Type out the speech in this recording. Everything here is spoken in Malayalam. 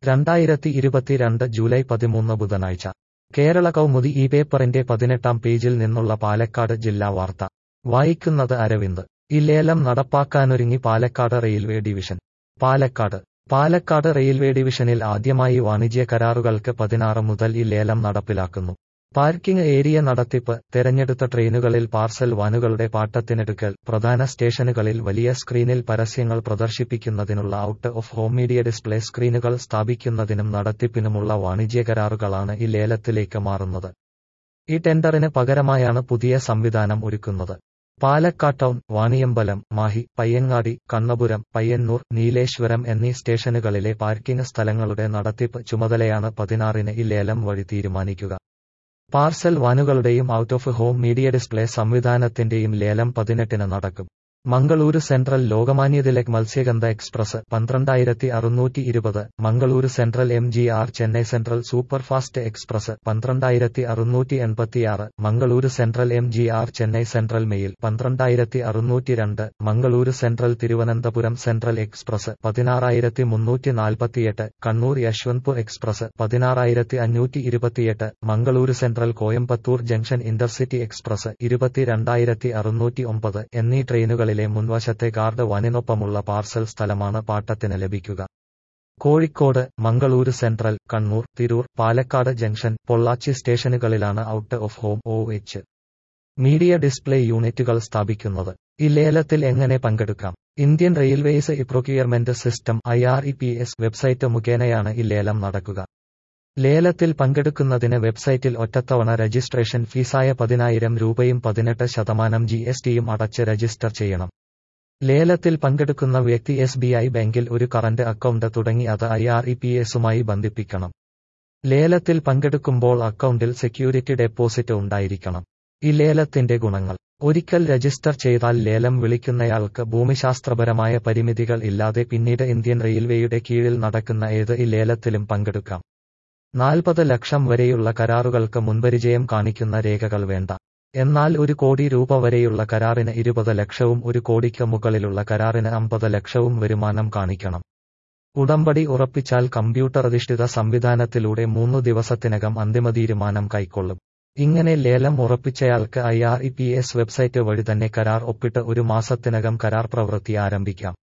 രണ്ടായിരത്തി ഇരുപത്തിരണ്ട് ജൂലൈ പതിമൂന്ന് ബുധനാഴ്ച കേരള കൗമുദി ഈ പേപ്പറിന്റെ പതിനെട്ടാം പേജിൽ നിന്നുള്ള പാലക്കാട് ജില്ലാ വാർത്ത വായിക്കുന്നത് അരവിന്ദ് ഈ ലേലം നടപ്പാക്കാനൊരുങ്ങി Palakkad railway division Palakkad Palakkad railway ഡിവിഷനിൽ ആദ്യമായി വാണിജ്യ കരാറുകൾക്ക് പതിനാറ് മുതൽ ഈ ലേലം നടപ്പിലാക്കുന്നു പാർക്കിംഗ് ഏരിയ നടത്തിപ്പ് തെരഞ്ഞെടുത്ത ട്രെയിനുകളിൽ പാർസൽ വാനുകളുടെ പാട്ടത്തിനെടുക്കൽ പ്രധാന സ്റ്റേഷനുകളിൽ വലിയ സ്ക്രീനിൽ പരസ്യങ്ങൾ പ്രദർശിപ്പിക്കുന്നതിനുള്ള out of home media display സ്ക്രീനുകൾ സ്ഥാപിക്കുന്നതിനും നടത്തിപ്പിനുമുള്ള വാണിജ്യ കരാറുകളാണ് ഈ ലേലത്തിലേക്ക് മാറുന്നത് ഈ ടെൻഡറിന് പകരമായാണ് പുതിയ സംവിധാനം ഒരുക്കുന്നത് പാലക്കാട് ടൗൺ വാണിയമ്പലം മാഹി പയ്യങ്ങാടി കണ്ണപുരം പയ്യന്നൂർ നീലേശ്വരം എന്നീ സ്റ്റേഷനുകളിലെ പാർക്കിംഗ് സ്ഥലങ്ങളുടെ നടത്തിപ്പ് ചുമതലയാണ് പതിനാറിന് ഈ ലേലം വഴി തീരുമാനിക്കുക പാർസൽ വാനുകളുടെയും out of home media display സംവിധാനത്തിന്റെയും ലേലം പതിനെട്ടിന് നടക്കും മംഗളൂരു സെൻട്രൽ ലോകമാന്യ തിലക് മത്സ്യഗന്ധ എക്സ്പ്രസ് പന്ത്രണ്ടായിരത്തി അറുന്നൂറ്റി ഇരുപത് Mangaluru central M G R Chennai central superfast express പന്ത്രണ്ടായിരത്തി അറുന്നൂറ്റി എൺപത്തിയാറ് Mangaluru central M G R Chennai central mail പന്ത്രണ്ടായിരത്തി അറുന്നൂറ്റി രണ്ട് Mangaluru central Thiruvananthapuram central express പതിനാറായിരത്തി മുന്നൂറ്റി നാൽപ്പത്തിയെട്ട് കണ്ണൂർ യശ്വന്ത്പൂർ എക്സ്പ്രസ് പതിനാറായിരത്തി അഞ്ഞൂറ്റി ഇരുപത്തിയെട്ട് Mangaluru central Coimbatore junction intercity express ഇരുപത്തിരണ്ടായിരത്തി അറുന്നൂറ്റി ഒമ്പത് എന്നീ ട്രെയിനുകളിൽ ജില്ലയിലെ മുൻവശത്തെ ഗാർഡ് വനിനൊപ്പമുള്ള പാർസൽ സ്ഥലമാണ് പാട്ടത്തിന് ലഭിക്കുക കോഴിക്കോട് മംഗളൂരു സെൻട്രൽ കണ്ണൂർ തിരൂർ പാലക്കാട് ജംഗ്ഷൻ പൊള്ളാച്ചി സ്റ്റേഷനുകളിലാണ് out of home O H media display യൂണിറ്റുകൾ സ്ഥാപിക്കുന്നത് ഈ ലേലത്തിൽ എങ്ങനെ പങ്കെടുക്കാം Indian railways e procurement system I R E P S website മുഖേനയാണ് ഈ ലേലം നടക്കുക ലേലത്തിൽ പങ്കെടുക്കുന്നതിന് വെബ്സൈറ്റിൽ ഒറ്റത്തവണ രജിസ്ട്രേഷൻ ഫീസായ പതിനായിരം രൂപയും പതിനെട്ട് ശതമാനം ജി എസ് ടിയും അടച്ച് രജിസ്റ്റർ ചെയ്യണം ലേലത്തിൽ പങ്കെടുക്കുന്ന വ്യക്തി എസ് ബി ഐ ബാങ്കിൽ ഒരു കറന്റ് അക്കൗണ്ട് തുടങ്ങി അത് ഐ ആർ ഇ പി എസുമായി ബന്ധിപ്പിക്കണം ലേലത്തിൽ പങ്കെടുക്കുമ്പോൾ അക്കൗണ്ടിൽ സെക്യൂരിറ്റി ഡെപ്പോസിറ്റ് ഉണ്ടായിരിക്കണം ഈ ലേലത്തിന്റെ ഗുണങ്ങൾ ഒരിക്കൽ രജിസ്റ്റർ ചെയ്താൽ ലേലം വിളിക്കുന്നയാൾക്ക് ഭൂമിശാസ്ത്രപരമായ പരിമിതികൾ ഇല്ലാതെ പിന്നീട് ഇന്ത്യൻ റെയിൽവേയുടെ കീഴിൽ നടക്കുന്ന ഏത് ഈ ലേലത്തിലും പങ്കെടുക്കാം നാൽപ്പത് ലക്ഷം വരെയുള്ള കരാറുകൾക്ക് മുൻപരിചയം കാണിക്കുന്ന രേഖകൾ വേണ്ട എന്നാൽ ഒരു കോടി രൂപ വരെയുള്ള കരാറിന് ഇരുപത് ലക്ഷവും ഒരു കോടിക്ക് മുകളിലുള്ള കരാറിന് അമ്പത് ലക്ഷവും വരുമാനം കാണിക്കണം ഉടമ്പടി ഉറപ്പിച്ചാൽ കമ്പ്യൂട്ടർ അധിഷ്ഠിത സംവിധാനത്തിലൂടെ മൂന്നു ദിവസത്തിനകം അന്തിമ തീരുമാനം കൈക്കൊള്ളും ഇങ്ങനെ ലേലം ഉറപ്പിച്ചയാൾക്ക് I R E P S website വഴി തന്നെ കരാർ ഒപ്പിട്ട് ഒരു മാസത്തിനകം കരാർ പ്രവൃത്തി ആരംഭിക്കാം